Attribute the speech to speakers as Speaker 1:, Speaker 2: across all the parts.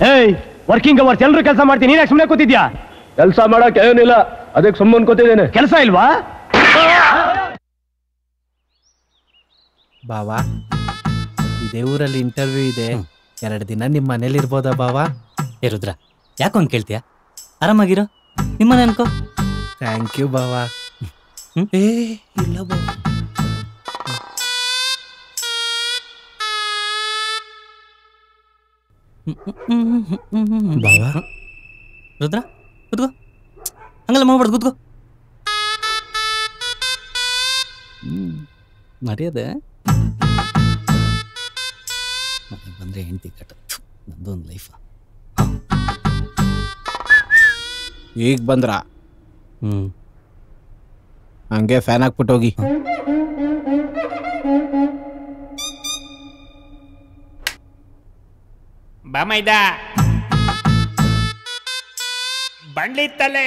Speaker 1: ಏಯ್ working hours ಎಲ್ರು ಕೆಲಸ ಮಾಡ್ತೀನಿ ನೀನ್ ಸುಮ್ಮನೆ ಕೂತಿದ್ಯಾ
Speaker 2: ಕೆಲಸ ಮಾಡಕ್ ಏನಿಲ್ಲ ಅದಕ್ಕೆ ಸುಮ್ಮನೆ ಕೂತಿದ್ದೇನೆ
Speaker 1: ಕೆಲಸ ಇಲ್ವಾ
Speaker 3: ಬಾವಾ ಇದೇ ಊರಲ್ಲಿ ಇಂಟರ್ವ್ಯೂ ಇದೆ ಎರಡು ದಿನ ನಿಮ್ಮ ಮನೇಲಿ ಇರ್ಬೋದಾ ಬಾವಾ
Speaker 4: ಏ ರುದ್ರ ಯಾಕೊಂದ್ ಕೇಳ್ತೀಯ ಆರಾಮಾಗಿರೋ ನಿಮ್ಮನೆ ಅನ್ಕೋ
Speaker 3: ಥ್ಯಾಂಕ್ ಯು ಬಾವಾ
Speaker 4: ಹ್ಮ್?
Speaker 3: ಏ ಇಲ್ಲ ಬಾವಾ ಬಾವಾ
Speaker 4: ರುದ್ರ ಕೂತ್ಕೋ ಹಂಗಲ್ಲ ಮಾಡ್ಬಾರ್ದು ಕೂತ್ಕೋ ಹ್ಮ್. ಮರ್ಯಾದೆ ಮನೆಗ್ ಬಂದ್ರೆ ಹೆಂಡತಿ ಕಟ್ಟ ನಂದೊಂದು ಲೈಫ್
Speaker 3: ಈಗ ಬಂದ್ರ
Speaker 4: ಹ್ಮ್
Speaker 3: ಹಂಗೆ ಫ್ಯಾನ್ ಹಾಕ್ಬಿಟ್ಟು ಹೋಗಿ
Speaker 5: ಬಾಮೈದ ಬಂಡ್ಲಿ ತಲೆ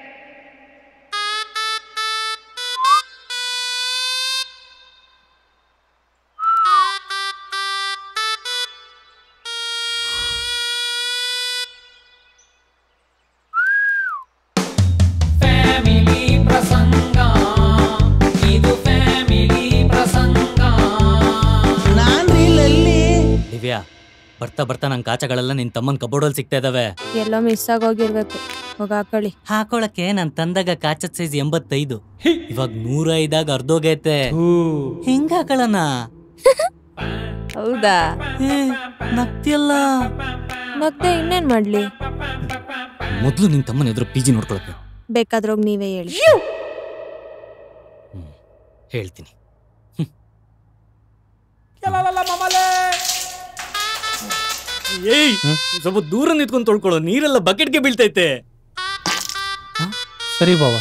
Speaker 4: ದಿವ್ಯಾ ಬರ್ತಾ ಬರ್ತಾ ನನ್ ಕಾಚಗಳೆಲ್ಲ ನಿನ್ ತಮ್ಮನ್ ಕಬೋರ್ಡಲ್ಲಿ ಸಿಗ್ತಾ ಇದಾವೆ
Speaker 6: ಎಲ್ಲೋ ಮಿಸ್ ಆಗೋಗಿರ್ಬೇಕು ಹೋಗ ಹಾಕೊಳ್ಳಿ
Speaker 4: ಹಾಕೊಳಕ್ಕೆ ನಾನ್ ತಂದಾಗ ಕಾಚದ ಸೈಜ್ ಎಂಬತ್ತೈದು ಇವಾಗ ನೂರ ಐದಾಗ ಅರ್ಧೋಗೈತೆ ಹಿಂಗ ಹಾಕೊಳ್ಳೋಣ
Speaker 6: ಹೌದಾ
Speaker 4: ಏ ನಗ್ತಿಯಲ್ಲ
Speaker 6: ಮತ್ತೆ ಇನ್ನೇನ್ ಮಾಡ್ಲಿ
Speaker 4: ಮೊದ್ಲು ನಿನ್ ತಮ್ಮನ ಎದುರು ಪಿ ಜಿ ನೋಡ್ಕೊಳಕ್ಕೆ
Speaker 6: ಬೇಕಾದ್ರೋಗ್ ನೀವೇ ಹೇಳಿ
Speaker 4: ಹೇಳ್ತೀನಿ ಏಯ್ ಸ್ವಲ್ಪ ದೂರ ನಿಂತ್ಕೊಂಡು ತೊಳ್ಕೊಳ್ಳೋ ನೀರೆಲ್ಲ ಬಕೆಟ್ಗೆ ಬೀಳ್ತೈತೆ
Speaker 3: ಸರಿ ಬಾವಾ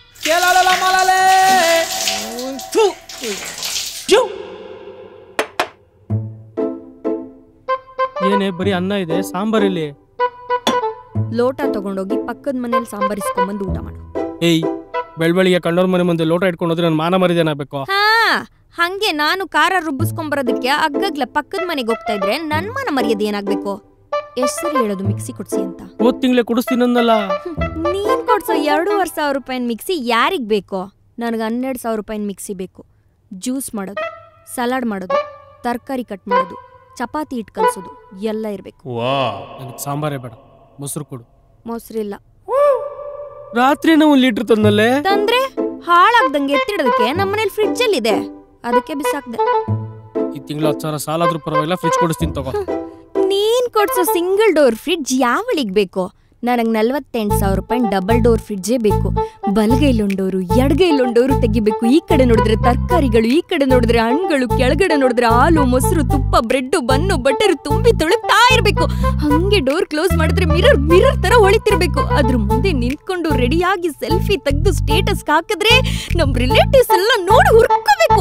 Speaker 7: ಏನೇ ಬರೀ ಅನ್ನ ಇದೆ ಸಾಂಬಾರ್ ಇಲ್ಲಿ
Speaker 6: ಲೋಟ ತಗೊಂಡೋಗಿ ಪಕ್ಕದ ಮನೇಲಿ ಸಾಂಬಾರ್ ಇಸ್ಕೊಂಬಂದು ಊಟ ಮಾಡು
Speaker 7: ಏಯ್ ಬೆಳ್ಬೆಳಿಗ್ಗೆ ಕಂಡೋರ್ ಮನೆ ಮುಂದೆ ಲೋಟ ಇಟ್ಕೊಂಡು ಹೋದ್ರೆ ನನ್ನ ಮಾನ ಮರಿದೇನಾಗಬೇಕು
Speaker 6: ಹಾ ಹಂಗೆ ನಾನು ಖಾರ ರುಬ್ಬಿಸ್ಕೊಂಬರೋದಕ್ಕೆ ಅಗ್ಗಗ್ಲ ಪಕ್ಕದ ಮನೆಗೆ ಹೋಗ್ತಾ ಇದ್ರೆ ನನ್ ಮನ ಮರ್ಯಾದೆ ಏನಾಗ್ಬೇಕು ಎಷ್ಟ್ ಸರಿ ಹೇಳೋದು ಮಿಕ್ಸಿ ಕೊಡ್ಸಿ ಅಂತ
Speaker 7: ಹೋದ್ ತಿಂಗ್ಳೆ ಕುಡಿಸ್ತೀನಂದಲ್ಲ
Speaker 6: ನೀನ್ ಕೊಡ್ಸೋ ಎರಡೂವರೆ ಸಾವಿರ ರೂಪಾಯಿನ ಮಿಕ್ಸಿ ಯಾರಿಗ್ ಬೇಕೋ ನನಗೆ ಹನ್ನೆರಡು ಸಾವಿರ ರೂಪಾಯಿನ ಮಿಕ್ಸಿ ಬೇಕು ಜ್ಯೂಸ್ ಮಾಡೋದು ಸಲಾಡ್ ಮಾಡೋದು ತರಕಾರಿ ಕಟ್ ಮಾಡೋದು ಚಪಾತಿ ಹಿಟ್ಟು ಕಲ್ಸೋದು ಎಲ್ಲ ಇರಬೇಕು
Speaker 7: ನನಗೆ ಸಾಂಬಾರೇ ಬೇಡ ಮೊಸರು ಕೊಡು
Speaker 6: ಮೊಸರಿಲ್ಲ
Speaker 7: ರಾತ್ರಿನೇ ಒಂದ್ ಲೀಟರ್ ತಂದಲ್ಲೇ
Speaker 6: ತಂದ್ರೆ ಹಾಳಾಗ್ದಂಗೆ ಎತ್ತಿಡೋದಕ್ಕೆ ನಮ್ಮನೇಲಿ ಫ್ರಿಡ್ಜ್ ಅಲ್ಲಿ ಇದೆ ಅದಕ್ಕೆ ಬಿಸಾಕ್ದೆ
Speaker 7: ಈ ತಿಂಗಳು ಹತ್ತು ಸಾವಿರ ಸಾಲ ಆದ್ರೂ ಪರವಾಗಿಲ್ಲ ಫ್ರಿಜ್ ಕೊಡಿಸ್ತೀನಿ ತಗೋ
Speaker 6: ನೀನ್ ಕೊಡ್ಸೋ ಸಿಂಗಲ್ ಡೋರ್ ಫ್ರಿಡ್ಜ್ ಯಾವಳಿಗ್ ಬೇಕು ನನಗ್ ನಲ್ವತ್ತೆಂಟು ಸಾವಿರ ರೂಪಾಯಿ ಡಬಲ್ ಡೋರ್ ಫ್ರಿಡ್ಜೇ ಬೇಕು ಬಲಗೈಲೊಂಡೋರು ಎಡಗೈಲೊಂಡೋರು ತೆಗಿಬೇಕು ಈ ಕಡೆ ನೋಡಿದ್ರೆ ತರಕಾರಿಗಳು ಈ ಕಡೆ ನೋಡಿದ್ರೆ ಹಣ್ಣುಗಳು ಕೆಳಗಡೆ ನೋಡಿದ್ರೆ ಹಾಲು ಮೊಸರು ತುಪ್ಪ ಬ್ರೆಡ್ ಬನ್ನು ಬಟರ್ ತುಂಬಿ ತೊಳಗ್ತಾ ಇರ್ಬೇಕು ಹಂಗೆ ಡೋರ್ ಕ್ಲೋಸ್ ಮಾಡಿದ್ರೆ ಮಿರರ್ ಮಿರರ್ ತರ ಹೊಳಿತಿರ್ಬೇಕು ಅದ್ರ ಮುಂದೆ ನಿಂತ್ಕೊಂಡು ರೆಡಿಯಾಗಿ ಸೆಲ್ಫಿ ತೆಗೆದು ಸ್ಟೇಟಸ್ ಹಾಕಿದ್ರೆ ನಮ್ ರಿಲೇಟಿವ್ಸ್ ಎಲ್ಲ ನೋಡಿ ಹುರ್ಕೋಬೇಕು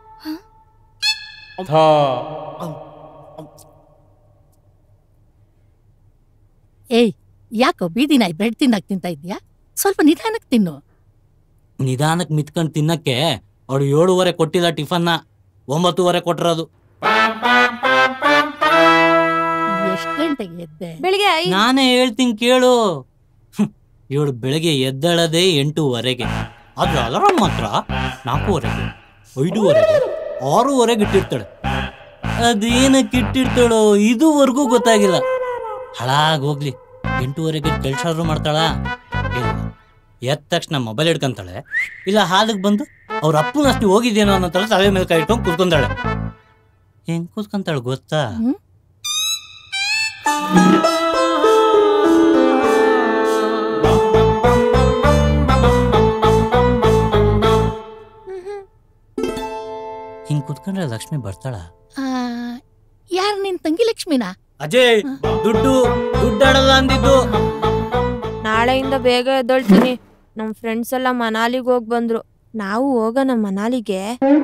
Speaker 8: ಏಯ್ ಯಾಕೋ ಬೀದಿ ನಾಯಿ ಬ್ರೆಡ್ ತಿನ್ನಕ್ ತಿಂತ ಇದ್ಯಾ ಸ್ವಲ್ಪ ನಿಧಾನಕ್ಕೆ ತಿನ್ನು
Speaker 4: ನಿಧಾನಕ್ ಮಿತ್ಕೊಂಡ್ ತಿನ್ನಕ್ಕೆ ಅವ್ರು ಏಳುವರೆ ಕೊಟ್ಟಿಲ್ಲ ಟಿಫನ್ನ ಒಂಬತ್ತುವರೆ ಕೊಟ್ಟಿರೋದು
Speaker 8: ಎಷ್ಟ್ ಗಂಟೆಗೆ ಎದ್ದೆ
Speaker 6: ಬೆಳಿಗ್ಗೆ ಐ-
Speaker 4: ನಾನೇ ಹೇಳ್ತೀನಿ ಕೇಳು ಇವಳು ಬೆಳಗ್ಗೆ ಎದ್ದೇಳದೆ ಎಂಟೂವರೆಗೆ ಆದ್ರೆ ಅಲಾರಾಮ್ ಮಾತ್ರ ನಾಲ್ಕೂವರೆಗೆ ಐದೂವರೆಗೆ ಆರೂವರೆಗೆ ಇಟ್ಟಿರ್ತಾಳೆ ಅದೇನಕ್ಕೆ ಇಟ್ಟಿರ್ತಾಳೋ ಇದುವರೆಗೂ ಗೊತ್ತಾಗಿಲ್ಲ ಹಾಳಾಗ್ ಹೋಗ್ಲಿ ಎಂಟೂವರೆಗೆ ಕೆಲ್ಸಾದ್ರು ಮಾಡ್ತಾಳ ಇಲ್ಲ ಎದ್ದ ತಕ್ಷಣ ಮೊಬೈಲ್ ಹಿಡ್ಕೊಂತಾಳೆ ಇಲ್ಲ ಹಾಲಿಗೆ ಬಂದು ಅವ್ರ ಅಪ್ಪನ ಅಷ್ಟು ಹೋಗಿದ್ದೇನೋ ಅನ್ನೋ ತರ ತಲೆ ಮೇಲೆ ಕೈ ಇಟ್ಕೊಂಡು ಕೂತ್ಕೊಂತಾಳೆ ಹೆಂಗ್ ಕೂತ್ಕೊಂತಾಳೆ ಗೊತ್ತಾ
Speaker 8: ಹ್ಮ್?
Speaker 4: ಹಿಂಗ್ ಕೂತ್ಕೊಂಡ್ರೆ ಲಕ್ಷ್ಮಿ ಬರ್ತಾಳ
Speaker 8: ಆ, ಯಾರ್ ನಿನ್ ತಂಗಿ ಲಕ್ಷ್ಮಿನಾ
Speaker 4: ಅಜಯ್ ದುಡ್ಡು ದುಡ್ಡಾಡಲ್ಲ ಅಂದಿದ್ದು
Speaker 6: ನಾಳೆಯಿಂದ ಬೇಗ ಎದ್ದೊಳ್ತೀನಿ ನಮ್ಮ ಫ್ರೆಂಡ್ಸ್ ಎಲ್ಲ ಮನಾಲಿಗೆ ಹೋಗಿ ಬಂದ್ರು ನಾವು ಹೋಗೋಣ ಮನಾಲಿಗೆ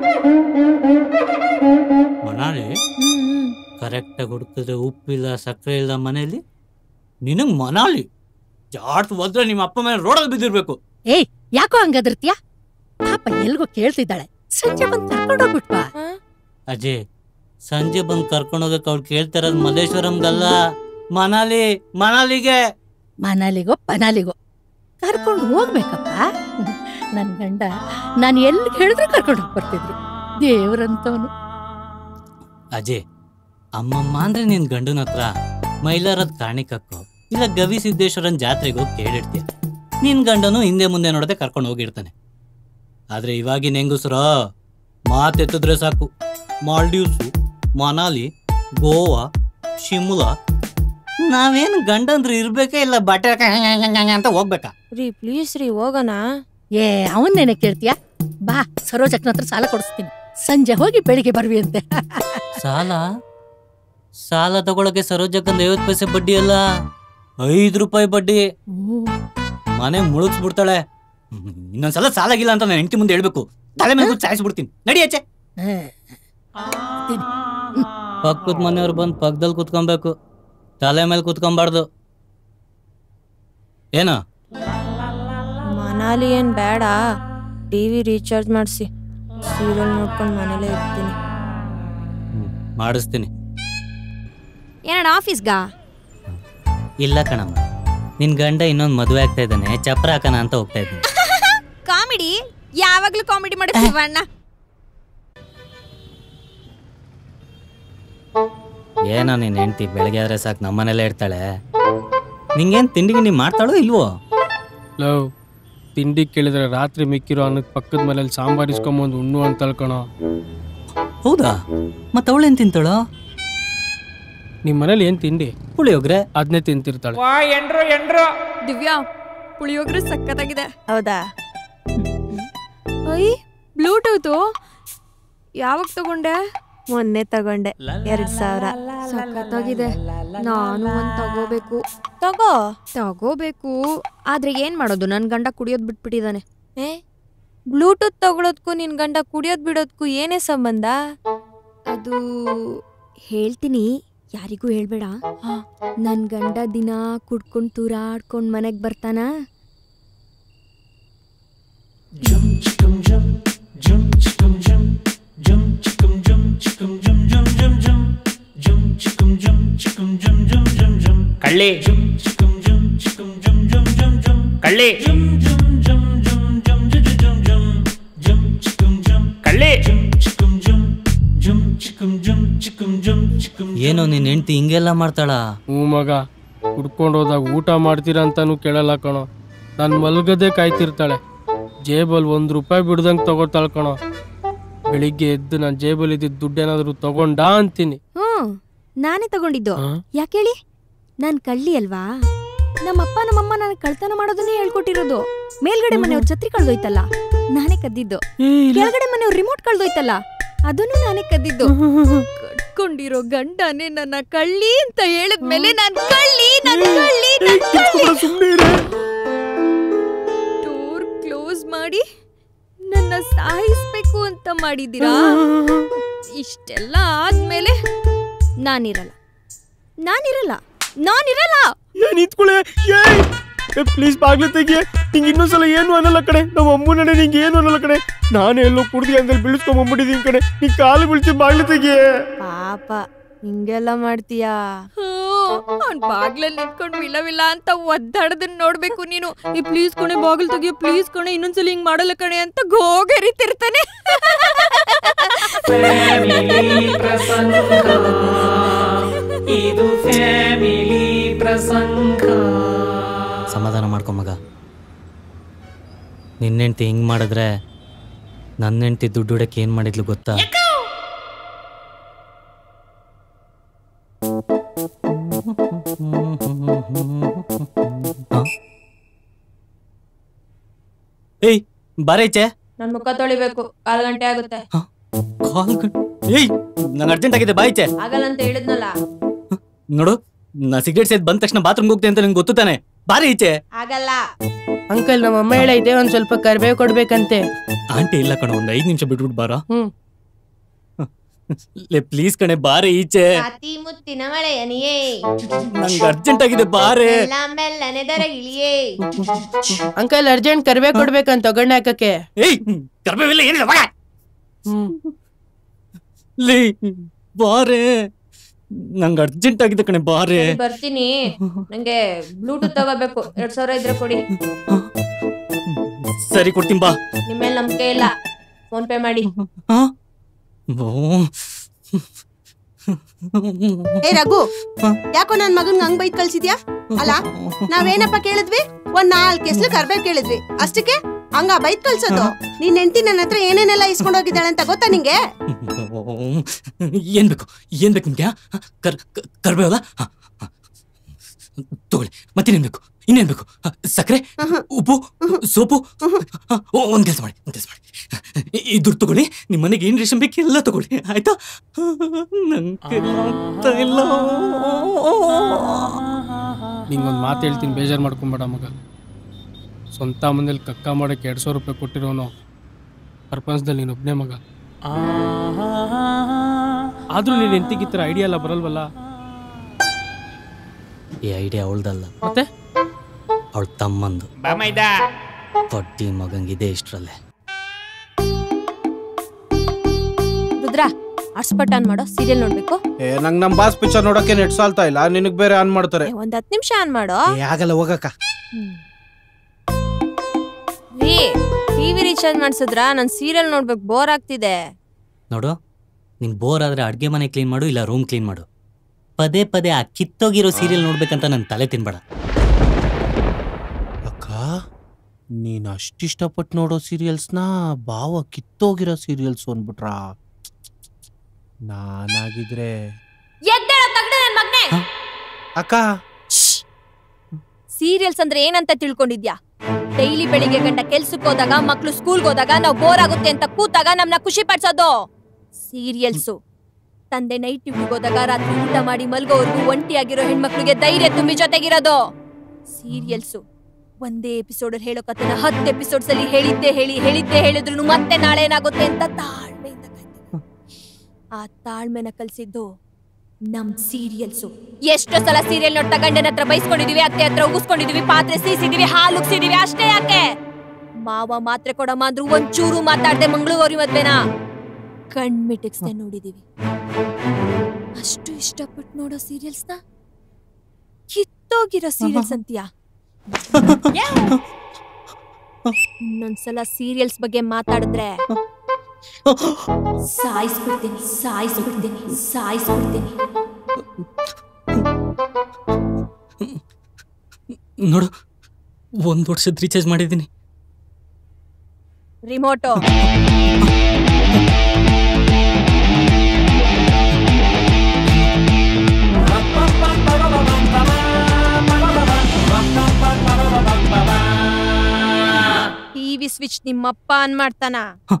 Speaker 4: ಮನಾಲಿ ಕರೆಕ್ಟಾಗಿ ಹುಡುಕಿದ್ರೆ ಉಪ್ಪಿಲ್ಲ ಸಕ್ಕರೆ ಇಲ್ಲ ಮನೆಯಲ್ಲಿ ನಿನಗ್ ಮನಾಲಿ ಜಾಡ್ಸ್ ಹೋದ್ರೆ ನಿಮ್ಮ ಅಪ್ಪ ಮೇಲೆ ರೋಡಲ್ಲಿ ಬಿದ್ದಿರ್ಬೇಕು
Speaker 8: ಏಯ್ ಯಾಕೋ ಹಂಗದ್ರತ್ಯಾ ಪಾಪ ಎಲ್ಗೋ ಕೇಳ್ತಿದ್ದಾಳೆ ಸಂಜೆ ಬಂದ್ ಕರ್ಕೊಂಡೋಗ್ಬಿಟ್ವಾ
Speaker 4: ಅಜಯ್ ಸಂಜೆ ಬಂದು ಕರ್ಕೊಂಡೋಗಕ್ಕೆ ಅವ್ಳು ಕೇಳ್ತಾ ಇರೋದು ಮಲ್ಲೇಶ್ವರಂಗಲ್ಲ ಮನಾಲಿ ಮನಾಲಿಗೆ
Speaker 8: ಮನಾಲಿಗೋ ಪನಾಲಿಗೋ ಕರ್ಕೊಂಡು ಹೋಗ್ಬೇಕಪ್ಪ ನನ್ ಗಂಡ ನಾನು ಎಲ್ಲಿ ಹೇಳಿದ್ರು ಕರ್ಕೊಂಡು ಹೋಗಿ ಬರ್ತಿದ್ರು ದೇವ್ರಂತವನು
Speaker 4: ಅಜಯ್ ಅಮ್ಮಮ್ಮ ಅಂದ್ರೆ ನಿನ್ ಗಂಡನ ಹತ್ರ ಮೈಲಾರದ್ ಕಾಣಿಕಕ್ಕೋ ಇಲ್ಲ ಗವಿ ಸಿದ್ದೇಶ್ವರನ್ ಜಾತ್ರೆಗೆ ಹೋಗಿ ಕೇಳಿರ್ತೀಯ ನಿನ್ ಗಂಡನು ಹಿಂದೆ ಮುಂದೆ ನೋಡದೆ ಕರ್ಕೊಂಡು ಹೋಗಿರ್ತಾನೆ ಆದ್ರೆ ಇವಾಗಿನ ಹೆಂಗುಸ್ರ ಮಾತೆತ್ತಿದ್ರೆ ಸಾಕು ಮಾಲ್ಡೀವ್ಸು ಮನಾಲಿ ಗೋವಾ ಶಿಮ್ಲಾ ನಾವೇನ್ ಗಂಡಂದ್ರು ಇರ್ಬೇಕೇ ಇಲ್ಲ ಬಟ್ಟೆ ಅಂತ ಹೋಗ್ಬೇಕಾ
Speaker 6: ರೀ ಪ್ಲೀಸ್ ರೀ ಹೋಗೋಣ
Speaker 8: ಏ ಅವನ್ನೇನೆ ಕೇಳ್ತೀಯ ಬಾ ಸರೋಜಕ್ಕನ ಹತ್ರ ಸಾಲ ಕೊಡಿಸ್ತೀನಿ ಸಂಜೆ ಹೋಗಿ ಬೆಳಿಗ್ಗೆ ಬರ್ವಿ ಅಂತೆ
Speaker 4: ಸಾಲ ಸಾಲ ತಗೊಳಕ್ಕೆ ಸರೋಜಕ್ಕಂದ ಐವತ್ತು ಪೈಸೆ ಬಡ್ಡಿ ಅಲ್ಲ ಐದು ರೂಪಾಯಿ ಬಡ್ಡಿ ಮನೆ ಮುಳುಗ್ಸ್ಬಿಡ್ತಾಳೆ ಹ್ಮ್, ಇನ್ನೊಂದ್ಸಲ ಸಾಲಾಗಿಲ್ಲ ಅಂತ ನಾನು ಹೆಂಡತಿ ಮುಂದೆ ಹೇಳ್ಬೇಕು ತಲೆ ಮೇಲೆ ಕೂತ್ ಸಾಯಿಸ್ಬಿಡ್ತೀನಿ ನಡಿ ಆಚೆ
Speaker 8: ಹೇ.
Speaker 4: ಪಕ್ಕದ ಮನೆಯವ್ರು ಬಂದು ಪಕ್ಕದಲ್ಲಿ ಕುತ್ಕೊಬೇಕು ತಲೆ ಮೇಲೆ ಕುತ್ಕೊಂಬಾರ್ದು ಏನು
Speaker 6: ಮನಾಲಿ ಏನ್ ಬೇಡ ಟಿವಿ ರೀಚಾರ್ಜ್ ಮಾಡಿಸಿ ಸೀರಿಯಲ್ ನೋಡ್ಕೊಂಡು ಮನೇಲೇ ಇರ್ತೀನಿ
Speaker 4: ಹ್ಮ್, ಮಾಡಿಸ್ತೀನಿ
Speaker 6: ಏನಣ್ಣ ಆಫೀಸ್ಗಾ
Speaker 4: ಇಲ್ಲ ಕಣಮ್ಮ ನಿನ್ ಗಂಡ ಇನ್ನೊಂದು ಮದುವೆ ಆಗ್ತಾ ಇದ್ದಾನೆ ಚಪ್ರ ಹಾಕಣ ಅಂತ ಹೋಗ್ತಾ ಇದ್ದೀನಿ
Speaker 6: ಕಾಮಿಡಿ ಯಾವಾಗ್ಲೂ ಕಾಮಿಡಿ ಮಾಡ್ತೀವ ಅಣ್ಣ
Speaker 4: ಏನೋ ನೀನ್ ಹೆಂಡ್ತಿ ಬೆಳಗ್ಗೆ ಆದ್ರೆ ಸಾಕು ನಮ್ಮನೆಲ್ಲೇ ಇರ್ತಾಳೆ ನಿಂಗೇನ್ ತಿಂಡಿಗೆ ನೀ ಮಾಡ್ತಾಳೋ ಇಲ್ವೋ
Speaker 7: ಲವ್ ತಿಂಡಿ ಕೇಳಿದ್ರೆ ರಾತ್ರಿ ಮಿಕ್ಕಿರೋ ಅನ್ನಕ್ಕೆ ಪಕ್ಕದ ಮನೇಲಿ ಸಾಂಬಾರ್ ಇಸ್ಕೊಂಬಂದು ಉಣ್ಣು ಅಂತ ಅಳ್ಕಣೋ
Speaker 4: ಹೌದಾ ಮತ್ತೆ ಅವಳೇನ್ ತಿಂತಾಳೋ
Speaker 7: ನಿಮ್ಮ ಮನೇಲಿ ಏನು ತಿಂಡಿ
Speaker 4: ಪುಳಿಯೋಗ್ರೆ
Speaker 7: ಅದನ್ನೇ ತಿಂತಿರ್ತಾಳೆ
Speaker 5: ವಾ ಎಂಡ್ರು ಎಂಡ್ರು
Speaker 6: ದಿವ್ಯಾ ಪುಳಿಯೋಗ್ರೆ ಸಖತ್ತಾಗಿದೆ ಹೌದಾ ಅಯ್ಯ ಬ್ಲೂಟೂತು ಯಾವಾಗ ತಗೊಂಡೆ ಮೊನ್ನೆ ತಗೊಂಡೆ ಎರಡ್ ಸಾವಿರ ಸಖತ್ತಾಗಿದೆ ನಾನು ಒಂದ್ ತಗೋಬೇಕು ತಗೋ ತಗೋಬೇಕು ಆದ್ರೆ ಏನ್ ಮಾಡೋದು ನನ್ ಗಂಡ ಕುಡಿಯೋದ್ ಬಿಟ್ಬಿಟ್ಟಿದಾನೆ ಏ ಬ್ಲೂಟೂತ್ ತಗೊಳೋದ್ಕು ನಿನ್ ಗಂಡ ಕುಡಿಯೋದ್ ಬಿಡೋದ್ಕು ಏನೇ ಸಂಬಂಧ ಅದು ಹೇಳ್ತೀನಿ ಯಾರಿಗೂ ಹೇಳ್ಬೇಡ ನನ್ ಗಂಡ ದಿನ ಕುಡ್ಕೊಂಡ್ ತೂರಾಡ್ಕೊಂಡ್ ಮನೆಗ್ ಬರ್ತಾನ
Speaker 5: ಕಳ್ಳಿ ಕಳ್ಳಿ ಕಳ್ಳಿ
Speaker 4: ಏನೋ ನಿನ್ ಹೆಂಡ್ತಿ ಹಿಂಗೆಲ್ಲ ಮಾಡ್ತಾಳ
Speaker 7: ಹ್ಞೂ ಮಗ ಕುಡ್ಕೊಂಡು ಹೋದಾಗ ಊಟ ಮಾಡ್ತೀರಾ ಅಂತಾನು ಕೇಳಲ್ಲ ಕಣೋ ನಾನು ಮಲ್ಗದೆ ಕಾಯ್ತಿರ್ತಾಳೆ ಜೇಬಲ್ಲಿ ಒಂದು ರೂಪಾಯಿ ಬಿಡ್ದಂಗೆ ತಗೋತಾಳೆ ಕಣೋ ಬೆಳಿಗ್ಗೆ ಎದ್ದು ನಾನು ಜೇಬಲ್ಲಿ ಇದ್ದಿದ್ದು ದುಡ್ಡೇನಾದರೂ ತಗೊಂಡಾ ಅಂತೀನಿ
Speaker 6: ಹ್ಮ್ ನಾನೇ ತಗೊಂಡಿದ್ದು
Speaker 7: ಹಾ?
Speaker 6: ಯಾಕೇಳಿ ನಾನ್ ಕಳ್ಳಿ ಅಲ್ವಾ ನಮ್ಮಪ್ಪ ನಮ್ಮಮ್ಮ ನನಗೆ ಕಳ್ತನ ಮಾಡೋದನ್ನೇ ಹೇಳ್ಕೊಟ್ಟಿರೋದು ಮೇಲ್ಗಡೆ ಮನೆಯವ್ರ ಛತ್ರಿ ಕಳ್ದೋಯ್ತಲ್ಲ ನಾನೇ ಕದ್ದಿದ್ದು ಕೆಳಗಡೆ ಮನೆಯವ್ರ ರಿಮೋಟ್ ಕಳ್ದೋಯ್ತಲ್ಲ ಅದನ್ನು ನಾನೇ ಕದ್ದಿದ್ದು ಕಟ್ಕೊಂಡಿರೋ ಗಂಡನೇ ನನ್ನ ಕಳ್ಳಿ ಅಂತ ಹೇಳಿದ್ಮೇಲೆ ನಾನ್ ಕಳ್ಳಿ ನನ್ ಕಳ್ಳಿ ನನ್ ಕಳ್ಳಿ ಡೋರ್ ಕ್ಲೋಸ್ ಮಾಡಿ ನನ್ನ ಸಾಯಿಸ್ಬೇಕು ಅಂತ ಮಾಡಿದ್ದೀರಾ ಇಷ್ಟೆಲ್ಲ ಆದ್ಮೇಲೆ ನಾನಿರಲ್ಲ ನಾನಿರಲ್ಲ ನಾನಿರಲ್ಲ
Speaker 7: ನಿಂತ್ಕೊಳ್ಳೆ ಪ್ಲೀಸ್ ಬಾಗ್ಲು ತೆಗಿಯೇ ನಿಂಗೆ ಇನ್ನೊಂದ್ಸಲ ಏನು ಅನ್ನಲ್ಲ ಕಡೆ ನಮ್ಮ ಅಮ್ಮ ನಡೆ ನಿಂಗೆ ಏನು ಅನ್ನಲ್ಲ ಕಡೆ ನಾನೇ ಎಲ್ಲೋ ಕುಡ್ದಿ ಅಂದ್ರೆ ಬೀಳಿಸ್ಕೊಂಬಂದ್ಬಿಟ್ಟಿದ್ದೀನಿ ಕಡೆ ನೀ ಕಾಲು ಬೀಳ್ತಿ ಬಾಗ್ಲು ತೆಗಿಯೇ
Speaker 6: ಪಾಪ ಹಿಂಗೆಲ್ಲ ಮಾಡ್ತೀಯಾ ಅವ್ನ್ ಬಾಗ್ಲಲ್ಲಿ ನಿಂತ್ಕೊಂಡು ವಿಲ ವಿಲ ಅಂತ ಒದ್ದಾಡದನ್ನ ನೋಡ್ಬೇಕು ನೀನು ಈ ಪ್ಲೀಸ್ ಕಣೆ ಬಾಗಿಲು ತೆಗಿಯೋ ಪ್ಲೀಸ್ ಕಣೆ ಇನ್ನೊಂದ್ಸಲ ಹಿಂಗ್ ಮಾಡಲ್ಲ ಕಣೆ ಅಂತ ಗೋಗರಿತಿರ್ತಾನೆ
Speaker 4: ಸಮಾಧಾನ ಮಾಡ್ಕೊ ಮಗ ನಿನ್ನ ಹೆಂಡ್ತಿ ಹಿಂಗ್ ಮಾಡಿದ್ರೆ ನನ್ನ ಹೆಂಡ್ತಿ ದುಡ್ಡು ಹೊಡಕ್ಕೆ ಏನ್ ಮಾಡಿದ್ಲು ಗೊತ್ತಾ ಹ? ಏಯ್ ಬಾರೈಚೆ
Speaker 6: ನನ್ ಮುಖ ತೊಳಿಬೇಕು ಕಾಲ್ ಗಂಟೆ ಆಗುತ್ತೆ
Speaker 4: ಕಾಲ್ ಗಂಟೆ ಏಯ್ ನಂಗೆ ಅರ್ಜೆಂಟ್ ಆಗಿದೆ ಬಾಯ್ಚೆ
Speaker 6: ಆಗಲ್ಲ ಅಂತ ಹೇಳಿದ್ನಲ್ಲ
Speaker 4: ನೋಡು ನಾ ಸಿಗರೇಟ್ ಸೇದ್ ಬಂದ ತಕ್ಷಣ ಬಾತ್ರೂಮ್ಗೆ ಹೋಗ್ತೇನೆ ಅಂತ ನಿಂಗೆ ಗೊತ್ತು ತಾನೆ ಬಾರಿ ಈಚೆ
Speaker 6: ಆಗಲ್ಲ
Speaker 9: ಅಂಕಲ್ ನಮ್ಮ ಅಮ್ಮ ಹೇಳೈತೆ ಒಂದ್ ಸ್ವಲ್ಪ ಕರ್ಬೇವು ಕೊಡ್ಬೇಕಂತೆ
Speaker 4: ಆಂಟಿ ಇಲ್ಲ ಕಣ ಒಂದ್ ಐದ್ ನಿಮಿಷ ಬಿಟ್ಬಿಟ್ಟು ಬಾರ
Speaker 9: ಹ್ಮ್.
Speaker 4: ಲೇ ಪ್ಲೀಸ್ ಕಣೆ ಬಾರೆ ಈಚೆ
Speaker 10: ಅತಿ ಮುತ್ತಿನ ಮಳೆಯನಿಯೇ
Speaker 4: ನಂಗೆ ಅರ್ಜೆಂಟ್ ಆಗಿದೆ ಬಾರೆ
Speaker 10: ಎಲ್ಲ ಮೆಲ್ಲನೆ ದರಗಿಳಿಯೇ
Speaker 9: ಅಂಕಲ್ ಅರ್ಜೆಂಟ್ ಕರ್ಬೇವು ಕೊಡ್ಬೇಕಂತ ಒಗ್ಗರಣೆ ಹಾಕಕ್ಕೆ
Speaker 4: ಏಯ್ ಕರ್ಬೇವಿಲ್ಲ ಏನಿಲ್ಲ ಬಾರ
Speaker 9: ಹ್ಮ್
Speaker 4: ಲೇ ಬಾರೆ ನಂಗೆ ಅರ್ಜೆಂಟ್ ಆಗಿದೆ ಕಣೆ ಬಾರೆ
Speaker 10: ಬರ್ತೀನಿ ನಂಗೆ ಬ್ಲೂಟೂತ್ ತಗೋಬೇಕು ಎರಡ್ ಸಾವಿರ ಇದ್ರೆ ಕೊಡಿ
Speaker 4: ಸರಿ ಕೊಡ್ತೀನಿ ಬಾ
Speaker 10: ನಿಮ್ಮೇಲೆ ನಂಬಿಕೆ ಇಲ್ಲ ಫೋನ್ ಪೇ ಮಾಡಿ
Speaker 4: ಓ
Speaker 11: ಏ ರಘು ಯಾಕೋ ನನ್ ಮಗನ್ ಹಂಗ್ ಬೈದ್ ಕಳ್ಸಿದ್ಯಾ ಅಲ್ಲ ನಾವೇನಪ್ಪ ಕೇಳಿದ್ವಿ ಒಂದ್ ನಾಲ್ಕು ಎಸ್ಲು ಕರ್ಬೇವ್ ಕೇಳಿದ್ವಿ ಅಷ್ಟಕ್ಕೆ ಹಂಗ ಬೈದ್ ಕಳ್ಸೋದು ನಿನ್ ಹೆಂಡತಿ ನನ್ನ ಹತ್ರ ಏನೇನೆಲ್ಲ ಇಸ್ಕೊಂಡ್ ಹೋಗಿದ್ದಾಳೆ ಅಂತ ಗೊತ್ತಾ ನಿಂಗೆ
Speaker 4: ಏನ್ ಬೇಕು ಏನ್ ಬೇಕು ನಿಮ್ಗೆ ಹ? ಕರ್ ಕ- ಕರ್ಬೇವಲ್ಲ ಹ, ಹ. ತಗೊಳ್ಳಿ ಮತ್ತೇನೇನ್ ಬೇಕು ಇನ್ನೇನ್ ಬೇಕು ಹ, ಸಕ್ಕರೆ ಉಪ್ಪು ಸೋಪು ಹ, ಓ, ಒಂದ್ ಕೆಲಸ ಮಾಡಿ ಒಂದ್ ಕೆಲಸ ಮಾಡಿ ಈ- ಈ ದುಡ್ಡು ತಗೊಳ್ಳಿ ನಿಮ್ಮ ಮನೆಗೆ ಏನ್ ರೇಷನ್ ಬೇಕು ಎಲ್ಲ ತಗೊಳ್ಳಿ ಆಯ್ತಾ ನಂಗೆ ಆಗ್ತಾ ಇಲ್ಲ
Speaker 7: ನಿಂಗೊಂದು ಮಾತು ಹೇಳ್ತೀನಿ ಬೇಜಾರು ಮಾಡ್ಕೊಂಬೇಡ ಮಗ ಸ್ವಂತ ಮನೇಲಿ ಕಕ್ಕ ಮಾಡಕ್ಕೆ ಎರಡು ಸಾವಿರ ರೂಪಾಯಿ ಕೊಟ್ಟಿರೋನು ಪ್ರಪಂಚದಲ್ಲಿ ನೀನೊಬ್ಬನೇ ಮಗ ಆದ್ರೂ ನೀನು ಎಂತಿಗಿತ್ತರ ಐಡಿಯಾ ಎಲ್ಲ ಬರಲ್ವಲ್ಲ
Speaker 4: ಈ ಐಡಿಯಾ ಅವಳ್ದಲ್ಲ
Speaker 7: ಮತ್ತೆ
Speaker 4: ಅವಳ ತಮ್ಮಂದು
Speaker 5: ಬಾ ಮೈದ
Speaker 4: ಪಟ್ಟಿ ಮಗಂಗಿದೆ ಇಷ್ಟರಲ್ಲೇ
Speaker 10: ರುದ್ರ ಹಾಟ್ಸ್ಪಾಟ್ ಆನ್ ಮಾಡೋ ಸೀರಿಯಲ್ ನೋಡ್ಬೇಕು
Speaker 3: ಏ ನಂಗೆ ನಮ್ಮ ಬಾಸ್ ಪಿಕ್ಚರ್ ನೋಡಕ್ಕೆ ನೆಟ್ ಸಾಲ್ತಾ ಇಲ್ಲ ನಿನಗೆ ಬೇರೆ ಆನ್ ಮಾಡ್ತಾರೆ
Speaker 10: ಏ, ಒಂದ್ ಹತ್ತು ನಿಮಿಷ ಆನ್ ಮಾಡೋ
Speaker 3: ಏ, ಆಗಲ್ಲ ಹೋಗಕ್ಕ
Speaker 10: ರೀ ಟಿವಿ ರೀಚಾರ್ಜ್ ಮಾಡ್ಸಿದ್ರ ನನ್ ಸೀರಿಯಲ್ ನೋಡ್ಬೇಕು ಬೋರ್ ಆಗ್ತಿದೆ
Speaker 4: ನೋಡು ನಿನ್ ಬೋರ್ ಆದ್ರೆ ಅಡ್ಗೆ ಮನೆ ಕ್ಲೀನ್ ಮಾಡು ಇಲ್ಲ ರೂಮ್ ಕ್ಲೀನ್ ಮಾಡು ಪದೇ ಪದೇ ಆ ಕಿತ್ತೋಗಿರೋ ಸೀರಿಯಲ್ ನೋಡ್ಬೇಕಂತ ನನ್ ತಲೆ ತಿನ್ಬೇಡ
Speaker 3: ಅಕ್ಕ ನೀನು ಅಷ್ಟಿಷ್ಟಪಟ್ಟು ನೋಡೋ ಸೀರಿಯಲ್ಸ್ನ ಬಾವ ಕಿತ್ತೋಗಿರೋ ಸೀರಿಯಲ್ಸ್ ಅಂದ್ಬಿಟ್ರಾ ನಾನಾಗಿದ್ರೆ
Speaker 10: ಎದ್ದೇಳ ತಗಡೆ ನನ್ ಮಗ್ನೆ
Speaker 3: ಅಕ್ಕ
Speaker 6: ಸೀರಿಯಲ್ಸ್ ಅಂದ್ರೆ ಏನಂತ ತಿಳ್ಕೊಂಡಿದ್ಯಾ ಡೈಲಿ ಬೆಳಿಗ್ಗೆ ಗಂಟ ಕೆಲ್ಸಕ್ಕೆ ಹೋದಾಗ ಮಕ್ಳು ಸ್ಕೂಲ್ಗೆ ಹೋದಾಗ ನಾವು ಬೋರ್ ಆಗುತ್ತೆ ಅಂತ ಕೂತಾಗ ನಮ್ನ ಖುಷಿ ಪಡ್ಸೋದು ಸೀರಿಯಲ್ಸು ತಂದೆ ನೈಟ್ ಡ್ಯೂಟಿಗೆ ಹೋದಾಗ ರಾತ್ರಿ ಊಟ ಮಾಡಿ ಮಲ್ಗೋವರೆಗೂ ಒಂಟಿಯಾಗಿರೋ ಹೆಣ್ಮಕ್ಳಿಗೆ ಧೈರ್ಯ ತುಂಬಿ ಜೊತೆಗಿರೋದು ಸೀರಿಯಲ್ಸು ಒಂದೇ ಎಪಿಸೋಡ್ ಹೇಳೋ ಕಥೆನ ಹತ್ತು ಎಪಿಸೋಡ್ಸ್ ಅಲ್ಲಿ ಹೇಳಿದ್ದೆ ಹೇಳಿ ಹೇಳಿದ್ದೆ ಹೇಳಿದ್ರು ಮತ್ತೆ ನಾಳೆ ಏನಾಗುತ್ತೆ ಅಂತ ತಾಳ್ಮೆಯಿಂದ ಕಾಯ್ತೀವಿ ಆ ತಾಳ್ಮೆನ ಕಲ್ಸಿದ್ದು ನಮ್ ಸೀರಿಯಲ್ಸು ಎಷ್ಟೋ ಸಲ ಸೀರಿಯಲ್ ನೋಡ್ತಾ ಗಂಡನ ಹತ್ರ ಬೈಸ್ಕೊಂಡಿದೀವಿ ಅತ್ತೆ ಹತ್ರ ಉಗಿಸ್ಕೊಂಡಿದೀವಿ ಪಾತ್ರೆ ಸೀಸಿದೀವಿ ಹಾಲು ಉಗ್ಸಿದೀವಿ ಅಷ್ಟೇ ಯಾಕೆ ಮಾವ ಮಾತ್ರೆ ಕೊಡಮ್ಮ ಅಂದ್ರು ಒಂಚೂರು ಮಾತಾಡ್ದೆ ಮಂಗಳೂರಿ ಮದ್ವೆನ ಕಣ್ಮಿಟಿಕ್ಸ್ದೆ ನೋಡಿದೀವಿ ಅಷ್ಟು ಇಷ್ಟಪಟ್ಟು ನೋಡೋ ಸೀರಿಯಲ್ಸ್ನ ಕಿತ್ತೋಗಿರೋ ಸೀರಿಯಲ್ಸ್ ಅಂತೀಯಾ ಇನ್ನೊಂದ್ಸಲ ಸೀರಿಯಲ್ಸ್ ಬಗ್ಗೆ ಮಾತಾಡಿದ್ರೆ ಸಾಯಿಸ್ಬಿಡ್ತೀನಿ ಸಾಯಿಸ್ಬಿಡ್ತೀನಿ ಸಾಯಿಸ್ಬಿಡ್ತೀನಿ
Speaker 4: ನೋಡು ಒಂದ್ ವರ್ಷದ ರೀಚಾರ್ಜ್ ಮಾಡಿದ್ದೀನಿ
Speaker 6: ರಿಮೋಟು ಟಿವಿ ಸ್ವಿಚ್ ನಿಮ್ಮಪ್ಪ ಆನ್ ಮಾಡ್ತಾನ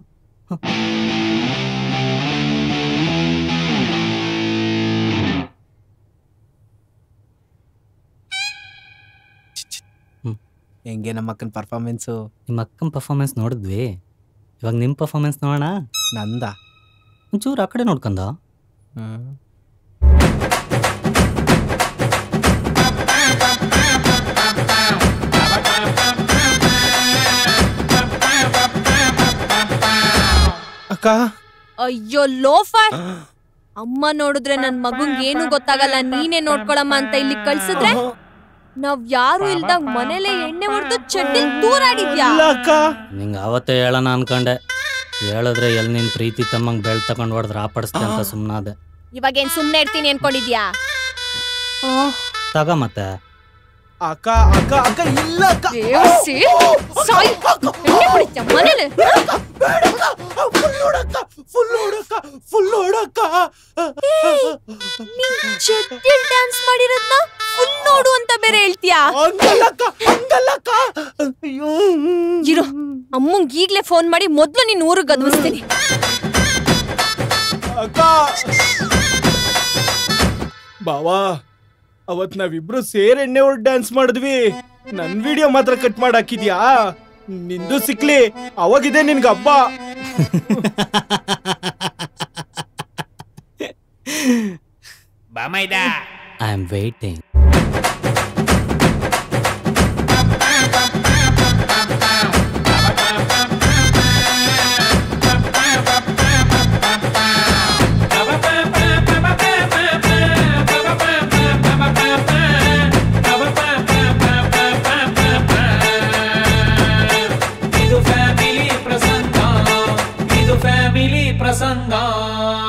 Speaker 3: ಹೆಂಗೆ ನಮ್ಮ ಅಕ್ಕನ ಪರ್ಫಾರ್ಮೆನ್ಸು
Speaker 4: ನಿಮ್ಮ ಅಕ್ಕನ ಪರ್ಫಾರ್ಮೆನ್ಸ್ ನೋಡಿದ್ವಿ ಇವಾಗ ನಿಮ್ಮ ಪರ್ಫಾರ್ಮೆನ್ಸ್ ನೋಡೋಣ
Speaker 3: ನಂದ
Speaker 4: ಒಂಚೂರು ಆ ಕಡೆ ನೋಡ್ಕೊಂಡ
Speaker 3: ಹ್ಮ್ ಅಕ್ಕ
Speaker 6: ಅಯ್ಯೋ ಲೋಫರ್ ಅಮ್ಮ ನೋಡಿದ್ರೆ ನನ್ ಮಗುಂಗ್ ಏನು ಗೊತ್ತಾಗಲ್ಲ ನೀನೇ ನೋಡ್ಕೊಳಮ್ಮ ಅಂತ ಇಲ್ಲಿ ಕಳ್ಸಿದ್ರೆ ನಾವ್ ಯಾರು ಇಲ್ದಾಗ ಮನೇಲೆ ಎಣ್ಣೆ ಹೊಡೆದು ಚಡ್ಡಿ ತೂರಾಡಿದ್ಯಾ
Speaker 3: ಇಲ್ಲ ಅಕ್ಕ
Speaker 4: ನಿಂಗೆ ಅವತ್ತೇ ಹೇಳೋಣ ಅನ್ಕೊಂಡೆ ಹೇಳಿದ್ರೆ ಎಲ್ಲಿ ನಿನ್ ಪ್ರೀತಿ ತಮ್ಮಂಗ್ ಬೆಳ್ ತಗೊಂಡ್ ಹೊಡೆದ್ರೆ ಆಪಡಿಸ್ತೆ ಅಂತ ಸುಮ್ಮನಾದೆ
Speaker 6: ಇವಾಗೇನ್ ಸುಮ್ನೆ ಇರ್ತೀನಿ ಅನ್ಕೊಂಡಿದ್ಯಾ
Speaker 4: ತಗ ಮತ್ತೆ
Speaker 3: ಅಕ್ಕ ಅಕ್ಕ ಅಕ್ಕ ಇಲ್ಲ ಅಕ್ಕ
Speaker 6: ದೇವಸಿ, ಸಾಯ್. ಎಣ್ಣೆ ಹೊಡಿತ್ಯಾ ಮನೇಲೆ
Speaker 3: ಫುಲ್ ನೋಡಕ್ಕ ಫುಲ್ ನೋಡಕ್ಕ ಫುಲ್ ನೋಡಕ್ಕ
Speaker 6: ನೀನ್ ಚಡ್ಡಿಲ್ ಡ್ಯಾನ್ಸ್ ಮಾಡಿರೋದ್ನ ಫುಲ್ ನೋಡು ಅಂತ ಬೇರೆ ಹೇಳ್ತೀಯಾ
Speaker 3: ಹಂಗಲ್ಲಕ್ಕ ಹಂಗಲ್ಲಕ್ಕ ಅಯ್ಯೋ
Speaker 6: ಇರು ಅಮ್ಮಂಗ್ ಈಗ್ಲೇ ಫೋನ್ ಮಾಡಿ ಮೊದ್ಲು ನೀನ್ ಊರಿಗೆ ಗದವಿಸ್ತೀನಿ
Speaker 3: ಅಕ್ಕ ಬಾವಾ ಅವತ್ ನಾವಿಬ್ರು ಸೇರ್ ಎಣ್ಣೆ ಹೊಡ್ ಡ್ಯಾನ್ಸ್ ಮಾಡಿದ್ವಿ ನನ್ ವಿಡಿಯೋ ಮಾತ್ರ ಕಟ್ ಮಾಡಾಕಿದ್ಯಾ ನಿಂದು ಸಿಕ್ಲಿ ಅವಾಗಿದೆ ನಿನ್ಗೆ ಹಬ್ಬ
Speaker 5: ಬಾ ಮೈದ
Speaker 4: ಐ ಆಮ್ ವೇಟಿಂಗ್
Speaker 12: ಫ್ಯಾಮಿಲಿ ಪ್ರಸಂಗ